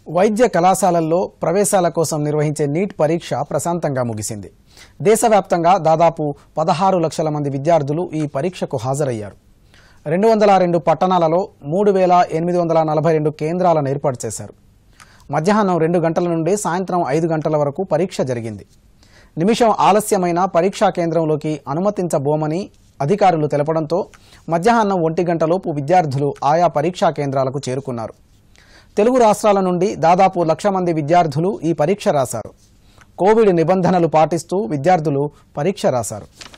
వైద్య కళాశాలల్లో ప్రవేశాల కోసం నిర్వహించే నీట్ పరీక్ష ప్రశాంతంగా ముగిసింది దేశవ్యాప్తంగా దాదాపు పదహారు లక్షల మంది విద్యార్థులు ఈ పరీక్షకు హాజరయ్యారు రెండు వందల రెండు పట్టణాలలో మూడు వేల ఎనిమిది వందల నలభై రెండు కేంద్రాలను ఏర్పాటు చేశారు మధ్యాహ్నం రెండు గంటల నుండి సాయంత్రం ఐదు గంటల వరకు పరీక్ష జరిగింది నిమిషం ఆలస్యమైన పరీక్షా కేంద్రంలోకి అనుమతించబోమని అధికారులు తెలపడంతో మధ్యాహ్నం ఒంటి గంటలోపు విద్యార్థులు ఆయా పరీక్షా కేంద్రాలకు చేరుకున్నారు తెలుగు రాష్ట్రాల నుండి దాదాపు లక్ష మంది విద్యార్థులు ఈ పరీక్ష రాశారు కోవిడ్ నిబంధనలు పాటిస్తూ విద్యార్థులు పరీక్ష రాశారు